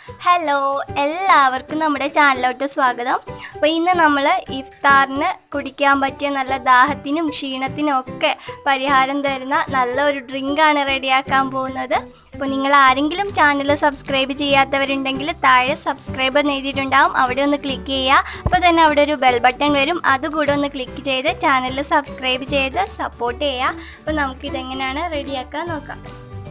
hello എല്ലാവർക്കും നമ്മുടെ ചാനലിലോട്ട് സ്വാഗതം അപ്പോൾ ഇന്ന് നമ്മൾ ഇഫ്താറിന് കുടിക്കാൻ പറ്റിയ നല്ല ദാഹത്തിനും ക്ഷീണത്തിനും ഒക്കെ പരിഹാരം തരുന്ന നല്ല ഒരു ഡ്രിങ്കാണ് റെഡിയാക്കാൻ പോകുന്നത് അപ്പോൾ നിങ്ങൾ ആരെങ്കിലും ചാനൽ സബ്സ്ക്രൈബ് ചെയ്യാത്തവരുണ്ടെങ്കിൽ താഴെ സബ്സ്ക്രൈബ് എഴുതിയിട്ടുണ്ടാവും അവിടെ ഒന്ന് ക്ലിക്ക് ചെയ്യുക അപ്പോൾ തന്നെ അവിടെ ഒരു ബെൽ ബട്ടൺ വരും അതുകൂടെ ഒന്ന് ക്ലിക്ക് ചെയ്ത് ചാനൽ സബ്സ്ക്രൈബ് ചെയ്ത് സപ്പോർട്ട് ചെയ്യുക അപ്പോൾ നമുക്കിതെങ്ങനെയാണ് റെഡിയാക്കാൻ നോക്കാം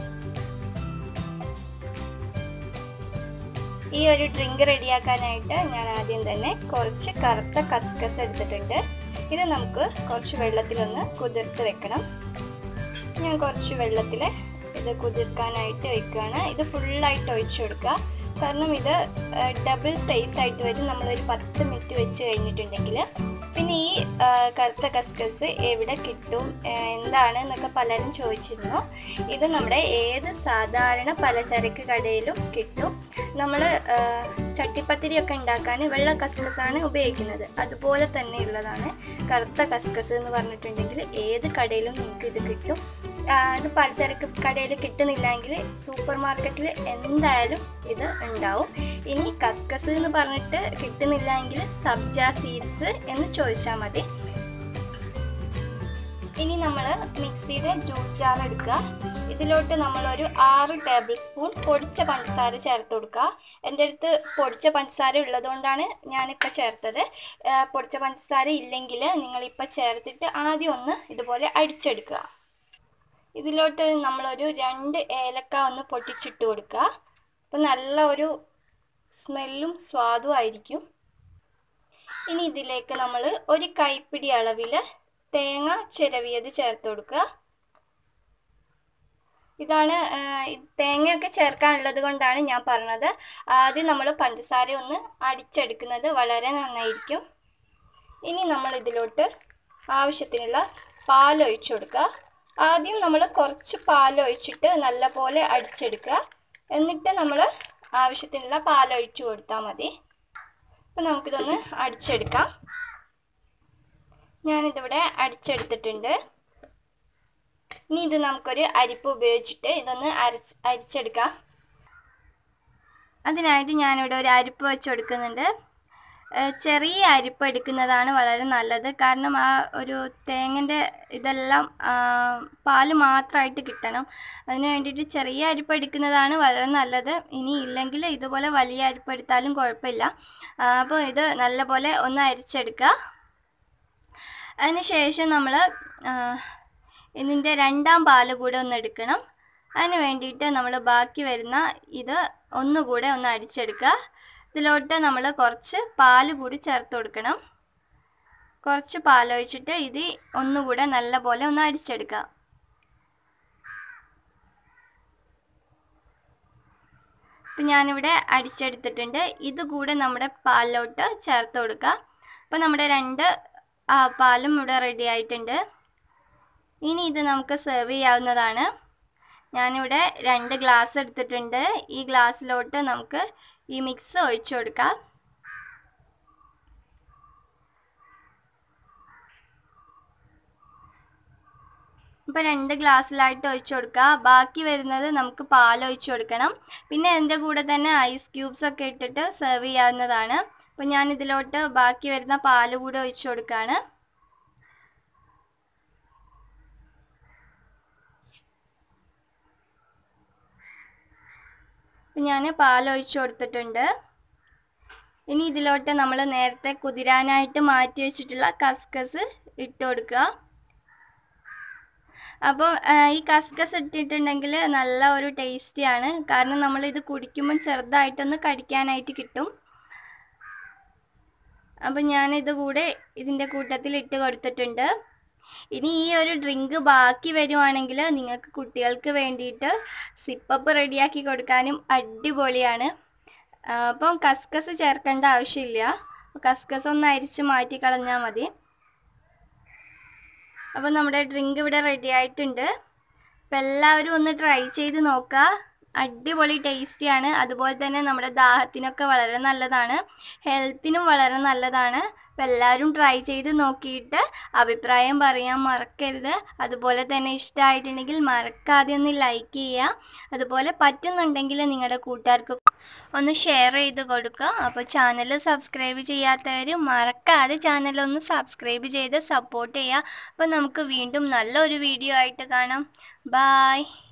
ഈ ഒരു ഡ്രിങ്ക് റെഡിയാക്കാനായിട്ട് ഞാൻ ആദ്യം തന്നെ കുറച്ച് കറുത്ത കസ്കസ് എടുത്തിട്ടുണ്ട് ഇത് നമുക്ക് കുറച്ച് വെള്ളത്തിലൊന്ന് കുതിർത്ത് വെക്കണം ഞാൻ കുറച്ച് വെള്ളത്തിൽ ഇത് കുതിർക്കാനായിട്ട് വെക്കുകയാണ് ഇത് ഫുള്ളായിട്ട് ഒഴിച്ചു കൊടുക്കുക കാരണം ഇത് ഡബിൾ സൈസ് ആയിട്ട് വരും നമ്മളൊരു പത്ത് മിനിറ്റ് വെച്ച് കഴിഞ്ഞിട്ടുണ്ടെങ്കിൽ പിന്നെ ഈ ആ, കറുത്ത കസ്കസ് എവിടെ കിട്ടും ആ, എന്താണ് എന്നൊക്കെ പലരും ചോദിച്ചിരുന്നു ഇത് നമ്മുടെ ഏത് സാധാരണ പലചരക്ക് കടയിലും കിട്ടും നമ്മൾ ചട്ടിപ്പത്തിരി ഒക്കെ ഉണ്ടാക്കാൻ വെള്ള കസ്കസാണ് ഉപയോഗിക്കുന്നത് അതുപോലെ തന്നെ ഉള്ളതാണ് കറുത്ത കസ്കസ് എന്ന് പറഞ്ഞിട്ടുണ്ടെങ്കിൽ ഏത് കടയിലും നിങ്ങൾക്ക് ഇത് കിട്ടും ആ, ഇത് പലചരക്ക് കടയിൽ കിട്ടുന്നില്ലെങ്കിൽ സൂപ്പർ മാർക്കറ്റിൽ എന്തായാലും ഇത് ഉണ്ടാവും ഇനി കസ്കസ് എന്ന് പറഞ്ഞിട്ട് കിട്ടുന്നില്ലെങ്കിൽ സബ്ജ സീഡ്സ് എന്ന് ചോദിച്ചാൽ മതി ഇനി നമ്മൾ മിക്സിയുടെ ജ്യൂസ് ജാർ എടുക്കുക ഇതിലോട്ട് നമ്മളൊരു ആറ് ടേബിൾ സ്പൂൺ പൊടിച്ച പഞ്ചസാര ചേർത്ത് കൊടുക്കുക എൻ്റെ അടുത്ത് പൊടിച്ച പഞ്ചസാര ഉള്ളതുകൊണ്ടാണ് ഞാനിപ്പോൾ ചേർത്തത് ആ, പൊടിച്ച പഞ്ചസാര ഇല്ലെങ്കിൽ നിങ്ങളിപ്പോൾ ചേർത്തിട്ട് ആദ്യം ഒന്ന് ഇതുപോലെ അടിച്ചെടുക്കുക ഇതിലോട്ട് നമ്മളൊരു രണ്ട് ഏലക്ക ഒന്ന് പൊട്ടിച്ചിട്ട് കൊടുക്കുക അപ്പം നല്ല ഒരു സ്മെല്ലും സ്വാദും ആയിരിക്കും ഇനി ഇതിലേക്ക് നമ്മൾ ഒരു കൈപ്പിടി അളവിൽ തേങ്ങ ചിരവിയത് ചേർത്ത് കൊടുക്കുക ഇതാണ് ആ, ഈ തേങ്ങയൊക്കെ ചേർക്കാനുള്ളത് കൊണ്ടാണ് ഞാൻ പറഞ്ഞത് ആദ്യം നമ്മൾ പഞ്ചസാര ഒന്ന് അടിച്ചെടുക്കുന്നത് വളരെ നന്നായിരിക്കും ഇനി നമ്മൾ ഇതിലോട്ട് ആവശ്യത്തിനുള്ള പാൽ ഒഴിച്ചു കൊടുക്കുക ആദ്യം നമ്മൾ കുറച്ച് പാൽ ഒഴിച്ചിട്ട് നല്ലപോലെ അടിച്ചെടുക്കുക എന്നിട്ട് നമ്മൾ ആവശ്യത്തിനുള്ള പാൽ ഒഴിച്ചു കൊടുത്താൽ മതി അപ്പം നമുക്കിതൊന്ന് അടിച്ചെടുക്കാം ഞാനിതിവിടെ അടിച്ചെടുത്തിട്ടുണ്ട് ഇനി ഇത് നമുക്കൊരു അരിപ്പ് ഉപയോഗിച്ചിട്ട് ഇതൊന്ന് അരച്ച് അരിച്ചെടുക്കാം അതിനായിട്ട് ഞാനിവിടെ ഒരു അരിപ്പ് വെച്ച് കൊടുക്കുന്നുണ്ട് ഏഹ് ചെറിയ അരിപ്പ് എടുക്കുന്നതാണ് വളരെ നല്ലത് കാരണം ആ ഒരു തേങ്ങൻ്റെ ഇതെല്ലാം ആ, പാല് മാത്രമായിട്ട് കിട്ടണം അതിന് വേണ്ടിയിട്ട് ചെറിയ അരിപ്പ് എടുക്കുന്നതാണ് വളരെ നല്ലത് ഇനി ഇല്ലെങ്കിൽ ഇതുപോലെ വലിയ അരിപ്പ് എടുത്താലും കുഴപ്പമില്ല അപ്പോൾ ഇത് നല്ലപോലെ ഒന്ന് അരിച്ചെടുക്കുക അതിന് ശേഷം നമ്മൾ ഇതിൻ്റെ രണ്ടാം പാല് കൂടെ ഒന്ന് എടുക്കണം അതിന് വേണ്ടിയിട്ട് നമ്മൾ ബാക്കി വരുന്ന ഇത് ഒന്നുകൂടെ ഒന്ന് അടിച്ചെടുക്കുക ഇതിലോട്ട് നമ്മൾ കുറച്ച് പാല് കൂടി ചേർത്ത് കൊടുക്കണം കുറച്ച് പാലൊഴിച്ചിട്ട് ഇത് ഒന്നുകൂടെ നല്ലപോലെ ഒന്ന് അടിച്ചെടുക്കുക അപ്പം ഞാനിവിടെ അടിച്ചെടുത്തിട്ടുണ്ട് ഇത് കൂടെ നമ്മുടെ പാലിലോട്ട് ചേർത്ത് കൊടുക്കുക അപ്പോൾ നമ്മുടെ രണ്ട് ആ, പാലും ഇവിടെ റെഡി ആയിട്ടുണ്ട് ഇനി ഇത് നമുക്ക് സെർവ് ചെയ്യാവുന്നതാണ് ഞാനിവിടെ രണ്ട് ഗ്ലാസ് എടുത്തിട്ടുണ്ട് ഈ ഗ്ലാസ്സിലോട്ട് നമുക്ക് ഈ മിക്സ് ഒഴിച്ചു കൊടുക്കാം ഇപ്പം രണ്ട് ഗ്ലാസ്സിലായിട്ട് ഒഴിച്ചു കൊടുക്കുക ബാക്കി വരുന്നത് നമുക്ക് പാൽ ഒഴിച്ചു കൊടുക്കണം പിന്നെ അതിൻ്റെ കൂടെ തന്നെ ഐസ് ക്യൂബ്സ് ഒക്കെ ഇട്ടിട്ട് സെർവ് ചെയ്യാവുന്നതാണ് അപ്പം ഞാൻ ഇതിലോട്ട് ബാക്കി വരുന്ന പാല് കൂടെ ഒഴിച്ചു കൊടുക്കുകയാണ് ഞാൻ പാൽ ഒഴിച്ചു കൊടുത്തിട്ടുണ്ട് ഇനി ഇതിലോട്ട് നമ്മൾ നേരത്തെ കുതിരാനായിട്ട് മാറ്റി വെച്ചിട്ടുള്ള കസ്കസ് ഇട്ട് കൊടുക്കുക അപ്പോൾ ഈ കസ്കസ് ഇട്ടിട്ടുണ്ടെങ്കിൽ നല്ല ഒരു ടേസ്റ്റിയാണ് കാരണം നമ്മൾ ഇത് കുടിക്കുമ്പോൾ ചെറുതായിട്ടൊന്ന് കടിക്കാനായിട്ട് കിട്ടും അപ്പം ഞാനിത് കൂടെ ഇതിൻ്റെ കൂട്ടത്തിൽ ഇട്ട് കൊടുത്തിട്ടുണ്ട് ഇനി ഈ ഒരു ഡ്രിങ്ക് ബാക്കി വരുവാണെങ്കിൽ നിങ്ങൾക്ക് കുട്ടികൾക്ക് വേണ്ടിയിട്ട് സിപ്പപ്പ് റെഡിയാക്കി കൊടുക്കാനും അടിപൊളിയാണ് ആ, അപ്പം കസ്കസ് ചേർക്കേണ്ട ആവശ്യമില്ല കസ്കസ് ഒന്ന് അരിച്ച് മാറ്റി കളഞ്ഞാൽ മതി അപ്പം നമ്മുടെ ഡ്രിങ്ക് ഇവിടെ റെഡി ആയിട്ടുണ്ട് അപ്പം എല്ലാവരും ഒന്ന് ട്രൈ ചെയ്ത് നോക്കുക അടിപൊളി ടേസ്റ്റിയാണ് അതുപോലെ തന്നെ നമ്മുടെ ദാഹത്തിനൊക്കെ വളരെ നല്ലതാണ് ഹെൽത്തിനും വളരെ നല്ലതാണ് അപ്പം എല്ലാവരും ട്രൈ ചെയ്ത് നോക്കിയിട്ട് അഭിപ്രായം പറയാൻ മറക്കരുത് അതുപോലെ തന്നെ ഇഷ്ടമായിട്ടുണ്ടെങ്കിൽ മറക്കാതെ ഒന്ന് ലൈക്ക് ചെയ്യുക അതുപോലെ പറ്റുന്നുണ്ടെങ്കിൽ നിങ്ങളുടെ കൂട്ടുകാർക്ക് ഒന്ന് ഷെയർ ചെയ്ത് കൊടുക്കുക അപ്പോൾ ചാനൽ സബ്സ്ക്രൈബ് ചെയ്യാത്തവർ മറക്കാതെ ചാനൽ ഒന്ന് സബ്സ്ക്രൈബ് ചെയ്ത് സപ്പോർട്ട് ചെയ്യുക അപ്പോൾ നമുക്ക് വീണ്ടും നല്ലൊരു വീഡിയോ ആയിട്ട് കാണാം ബായ്